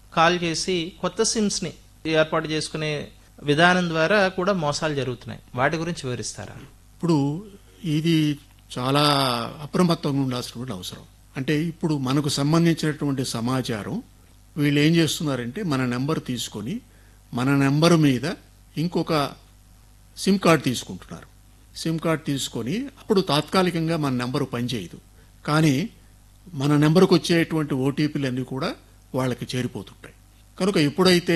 call చేసి కొత్త సిమ్స్ని ఏర్పాటు చేసుకునే విధానం ద్వారా కూడా మోసాలు జరుగుతున్నాయి వాటి గురించి వివరిస్తారా ఇప్పుడు ఇది చాలా అప్రమత్తంగా ఉండాల్సినటువంటి అవసరం అంటే ఇప్పుడు మనకు సంబంధించినటువంటి సమాచారం వీళ్ళు ఏం చేస్తున్నారంటే మన నెంబర్ తీసుకొని మన నెంబర్ మీద ఇంకొక సిమ్ కార్డ్ తీసుకుంటున్నారు సిమ్ కార్డ్ తీసుకొని అప్పుడు తాత్కాలికంగా మన నెంబరు పనిచేయదు కానీ మన నెంబర్కి వచ్చేటువంటి ఓటీపీలన్నీ కూడా వాళ్ళకి చేరిపోతుంటాయి కనుక ఎప్పుడైతే